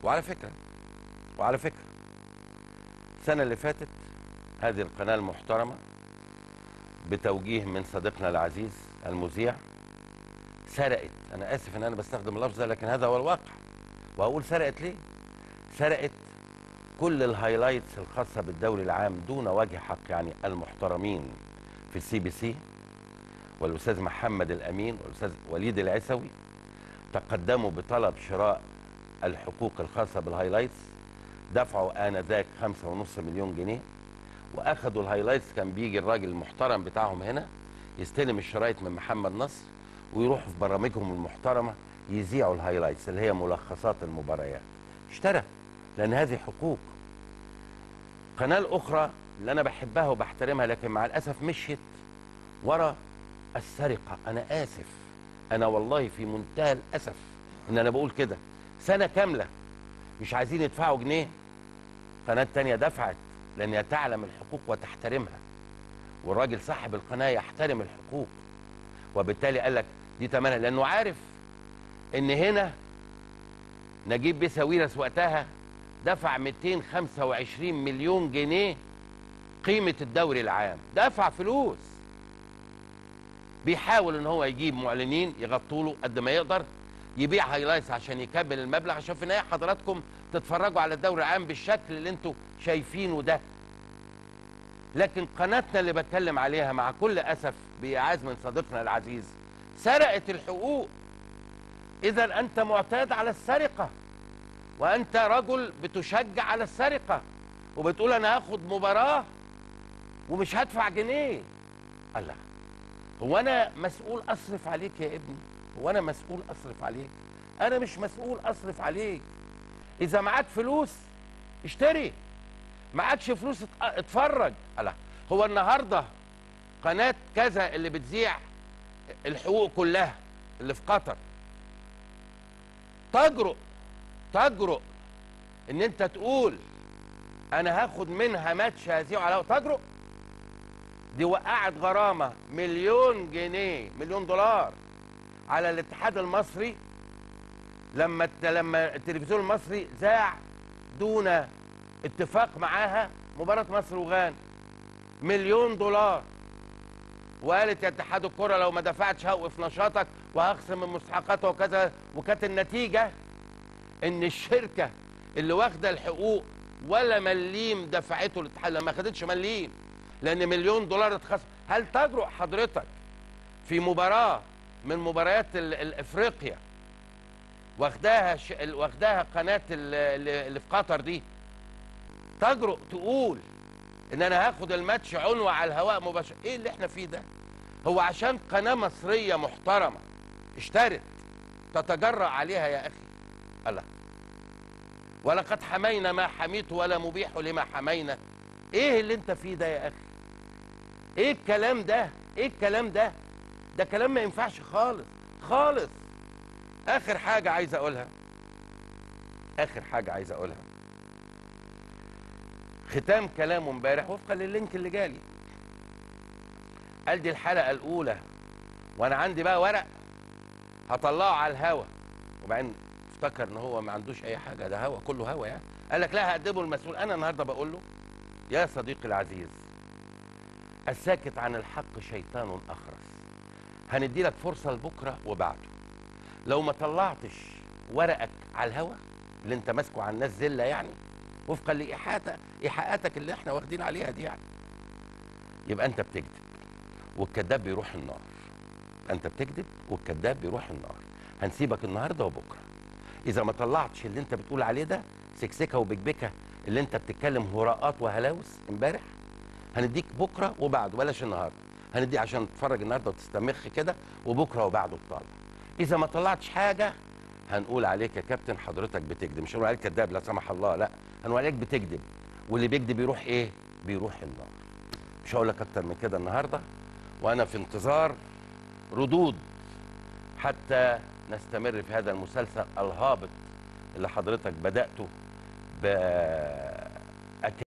وعلى فكره وعلى فكره السنه اللي فاتت هذه القناه المحترمه بتوجيه من صديقنا العزيز المذيع سرقت انا اسف ان انا بستخدم اللفظ ده لكن هذا هو الواقع وهقول سرقت ليه سرقت كل الهايلايتس الخاصه بالدوري العام دون وجه حق يعني المحترمين في السي بي سي والاستاذ محمد الامين والاستاذ وليد العسوي تقدموا بطلب شراء الحقوق الخاصه بالهايلايتس دفعوا انذاك 5.5 مليون جنيه واخدوا الهايلايتس كان بيجي الراجل المحترم بتاعهم هنا يستلم الشرايط من محمد نصر ويروحوا في برامجهم المحترمه يذيعوا الهايلايتس اللي هي ملخصات المباريات اشترى لان هذه حقوق قناه الاخرى اللي انا بحبها وبحترمها لكن مع الاسف مشيت ورا السرقه انا اسف انا والله في منتهى الاسف ان انا بقول كده سنه كامله مش عايزين يدفعوا جنيه قناه تانية دفعت لان هي تعلم الحقوق وتحترمها والراجل صاحب القناه يحترم الحقوق وبالتالي قال لك دي تمنها لانه عارف ان هنا نجيب بيه ساويرس وقتها دفع 225 مليون جنيه قيمه الدوري العام دفع فلوس بيحاول ان هو يجيب معلنين يغطوا له قد ما يقدر يبيع هايلايتس عشان يكمل المبلغ عشان في النهايه حضراتكم تتفرجوا على الدوري العام بالشكل اللي انتوا شايفينه ده لكن قناتنا اللي بتكلم عليها مع كل اسف بايعاز من صديقنا العزيز سرقت الحقوق اذا انت معتاد على السرقه وانت رجل بتشجع على السرقه وبتقول انا هاخد مباراه ومش هدفع جنيه الله هو انا مسؤول اصرف عليك يا ابني هو انا مسؤول اصرف عليك انا مش مسؤول اصرف عليك اذا معاك فلوس اشتري معكش فلوس ات- اتفرج الله هو النهارده قناه كذا اللي بتذيع الحقوق كلها اللي في قطر تجرؤ تجرؤ ان انت تقول انا هاخد منها ماتش هذيعه على تجرؤ دي وقعت غرامه مليون جنيه مليون دولار على الاتحاد المصري لما الت- لما التلفزيون المصري ذاع دون اتفاق معاها مباراه مصر وغانا مليون دولار وقالت يا اتحاد الكره لو ما دفعتش هوقف نشاطك وهخصم من مستحقاته وكذا وكانت النتيجه ان الشركه اللي واخده الحقوق ولا مليم دفعته الاتحاد ما خدتش مليم لان مليون دولار اتخصم هل تجرؤ حضرتك في مباراه من مباريات ال- ال- افريقيا واخداها ش... ال- واخداها قناه ال- اللي اللي في قطر دي تجرؤ تقول ان انا هاخد الماتش عنوة على الهواء مباشر ايه اللي احنا فيه ده هو عشان قناه مصريه محترمه اشترت تتجرأ عليها يا اخي الله ولقد حمينا ما حميت ولا مبيح لما حمينا ايه اللي انت فيه ده يا اخي ايه الكلام ده ايه الكلام ده ده كلام ما ينفعش خالص خالص اخر حاجه عايز اقولها اخر حاجه عايز اقولها ختام كلامه امبارح وفقا للينك اللي جالي قال دي الحلقه الاولى وانا عندي بقى ورق هطلعه على الهوا وبعدين افتكر ان هو ما عندوش اي حاجه ده هوا كله هوا يعني قال لك لا هقدمه المسؤول انا النهارده بقول له يا صديقي العزيز الساكت عن الحق شيطان اخرس هندي لك فرصه لبكره وبعده لو ما طلعتش ورقك على الهوا اللي انت ماسكه على الناس زله يعني وفقا لايحاءاتك ايحاءاتك اللي احنا واخدين عليها دي يعني يبقى انت بتكذب والكذاب بيروح النار انت بتكذب والكذاب بيروح النار هنسيبك النهارده وبكره اذا ما طلعتش اللي انت بتقول عليه ده سكسكه وبكبكه اللي انت بتتكلم هراءات وهلاوس امبارح هنديك بكره وبعده بلاش النهارده هندي عشان تتفرج النهارده وتستمخ كده وبكره وبعده تطلع اذا ما طلعتش حاجه هنقول عليك يا كابتن حضرتك بتكذب مش هنقول عليك كذاب لا سمح الله لا هنقول عليك بتكذب واللي بيكذب بيروح ايه بيروح النار مش هقول لك اكتر من كده النهارده وانا في انتظار ردود حتى نستمر في هذا المسلسل الهابط اللي حضرتك بدأته ب